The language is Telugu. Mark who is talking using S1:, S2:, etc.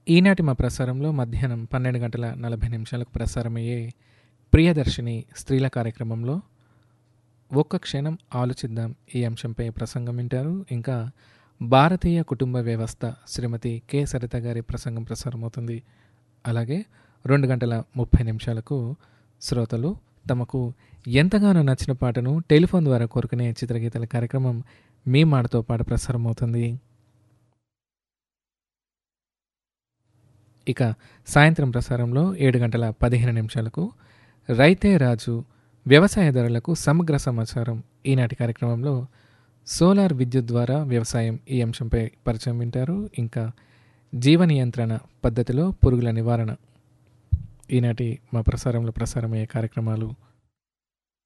S1: ఈనాటి మా ప్రసారంలో మధ్యాహ్నం పన్నెండు గంటల నలభై నిమిషాలకు ప్రసారమయ్యే ప్రియదర్శిని స్త్రీల కార్యక్రమంలో ఒక్క క్షణం ఆలోచిద్దాం ఈ అంశంపై ప్రసంగం వింటారు ఇంకా భారతీయ కుటుంబ వ్యవస్థ శ్రీమతి కె సరిత గారి ప్రసంగం ప్రసారమవుతుంది అలాగే రెండు గంటల ముప్పై నిమిషాలకు శ్రోతలు తమకు ఎంతగానో నచ్చిన పాటను టెలిఫోన్ ద్వారా కోరుకునే చిత్రగీతల కార్యక్రమం మీ మాటతో పాటు ప్రసారమవుతుంది ఇక సాయంత్రం ప్రసారంలో ఏడు గంటల పదిహేను నిమిషాలకు రైతే రాజు వ్యవసాయదారులకు సమగ్ర సమాచారం ఈనాటి కార్యక్రమంలో సోలార్ విద్యుత్ ద్వారా వ్యవసాయం ఈ అంశంపై పరిచయం వింటారు ఇంకా జీవ నియంత్రణ పద్ధతిలో పురుగుల నివారణ ఈనాటి మా ప్రసారంలో ప్రసారమయ్యే కార్యక్రమాలు